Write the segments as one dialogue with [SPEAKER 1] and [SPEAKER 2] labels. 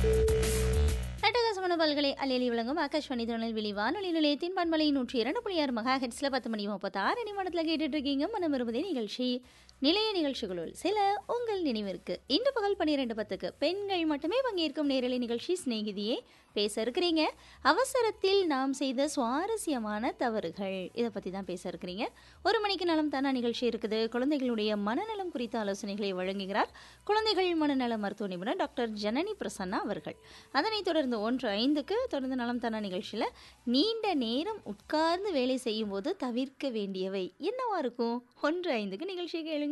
[SPEAKER 1] அட்டகாசமான பல்கலை அலையலி விளங்கும் ஆகாஷ்வாணி திருநெல்வேலி வானொலி நிலையத்தின் பண்பலை நூற்றி இரண்டு புள்ளி ஆறு மகா ஹெட்ஸ்ல பத்து மணி முப்பத்தாறு நிமிடத்தில் கேட்டுட்டு இருக்கீங்க மனம் இருபதே நிகழ்ச்சி நிலைய நிகழ்ச்சிகளுள் சில உங்கள் நினைவிற்கு இன்று பகல் பன்னிரெண்டு பத்துக்கு பெண்கள் மட்டுமே பங்கேற்கும் நேரலை நிகழ்ச்சி சிநேகிதியே பேச இருக்கிறீங்க அவசரத்தில் நாம் செய்த சுவாரஸ்யமான தவறுகள் இதை பற்றி தான் பேச இருக்கிறீங்க ஒரு மணிக்கு நலம் தானா நிகழ்ச்சி இருக்குது குழந்தைகளுடைய மனநலம் குறித்த ஆலோசனைகளை வழங்குகிறார் குழந்தைகள் மனநல மருத்துவ நிபுணர் டாக்டர் ஜனனி பிரசன்னா அவர்கள் அதனைத் தொடர்ந்து ஒன்று ஐந்துக்கு தொடர்ந்து நலம் தானா நிகழ்ச்சியில் நீண்ட நேரம் உட்கார்ந்து வேலை செய்யும் போது தவிர்க்க வேண்டியவை என்னவா இருக்கும் ஒன்று ஐந்துக்கு நிகழ்ச்சியை கேளுங்க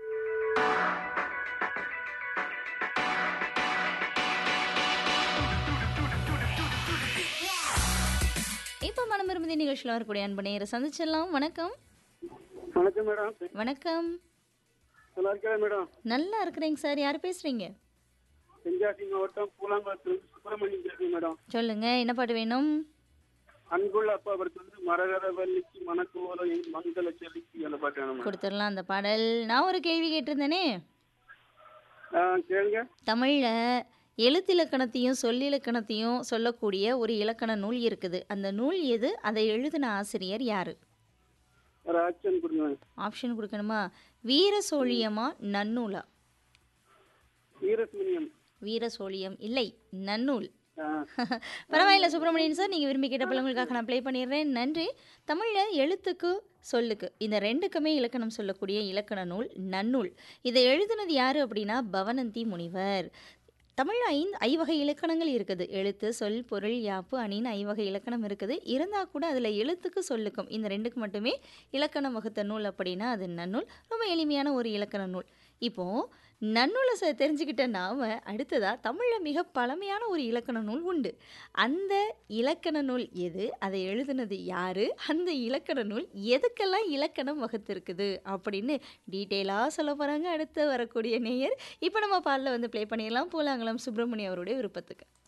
[SPEAKER 1] இப்போ மனம் விரும்புதி நிகழ்ச்சியில் வரக்கூடிய அன்பு நேரம் சந்திச்சிடலாம் வணக்கம்
[SPEAKER 2] வணக்கம் மேடம்
[SPEAKER 1] வணக்கம்
[SPEAKER 2] நல்லா இருக்கா மேடம்
[SPEAKER 1] நல்லா இருக்கிறேங்க சார் யார் பேசுறீங்க
[SPEAKER 2] தென்காசி மாவட்டம் பூலாங்குளத்திலிருந்து சுப்பிரமணியம் பேசுறேன் மேடம்
[SPEAKER 1] சொல்லுங்க என்ன பாட்டு வேணும்
[SPEAKER 2] அன்புள்ள அப்பா அவருக்கு வந்து மரகத வள்ளிக்கு மணக்குவலம் மங்கள செல்லிக்கு அந்த பாட்டு வேணும் மேடம்
[SPEAKER 1] கொடுத்துடலாம் அந்த பாடல் நான் ஒரு கேள்வி கேட்டிருந்தேனே
[SPEAKER 2] ஆ, கேளுங்க
[SPEAKER 1] தமிழில் எழுத்திலக்கணத்தையும் சொல்லிலக்கணத்தையும் சொல்லக்கூடிய ஒரு இலக்கண நூல் இருக்குது அந்த நூல் எது அதை எழுதின ஆசிரியர் யாரு
[SPEAKER 2] ஒரு ஆக்ஷன் கொடுங்க
[SPEAKER 1] ஆப்ஷன் கொடுக்கணுமா வீர சோழியமா நன்னூலா
[SPEAKER 2] வீரசுமணியம்
[SPEAKER 1] வீர சோழியம் இல்லை நன்னூல்
[SPEAKER 2] ஆ,
[SPEAKER 1] பரவாயில்ல சுப்பிரமணியன் சார் நீங்கள் விரும்பி கேட்ட பிள்ளைங்களுக்காக நான் ப்ளே பண்ணிடுறேன் நன்றி தமிழில் எழுத்துக்கு சொல்லுக்கு இந்த ரெண்டுக்குமே இலக்கணம் சொல்லக்கூடிய இலக்கண நூல் நன்னூல் இதை எழுதுனது யார் அப்படின்னா பவனந்தி முனிவர் தமிழில் ஐந்து ஐவகை இலக்கணங்கள் இருக்குது எழுத்து சொல் பொருள் யாப்பு அணின்னு ஐவகை இலக்கணம் இருக்குது இருந்தால் கூட அதில் எழுத்துக்கு சொல்லுக்கும் இந்த ரெண்டுக்கு மட்டுமே இலக்கணம் வகுத்த நூல் அப்படின்னா அது நன்னூல் ரொம்ப எளிமையான ஒரு இலக்கண நூல் இப்போது நன்னூலை ச தெரிஞ்சுக்கிட்ட நாம் அடுத்ததாக தமிழில் மிக பழமையான ஒரு இலக்கண நூல் உண்டு அந்த இலக்கண நூல் எது அதை எழுதுனது யார் அந்த இலக்கண நூல் எதுக்கெல்லாம் இலக்கணம் வகுத்திருக்குது அப்படின்னு டீட்டெயிலாக சொல்ல போகிறாங்க அடுத்து வரக்கூடிய நேயர் இப்போ நம்ம பாடல வந்து ப்ளே பண்ணிடலாம் பூலாங்குளம் சுப்பிரமணியம் அவருடைய விருப்பத்துக்கு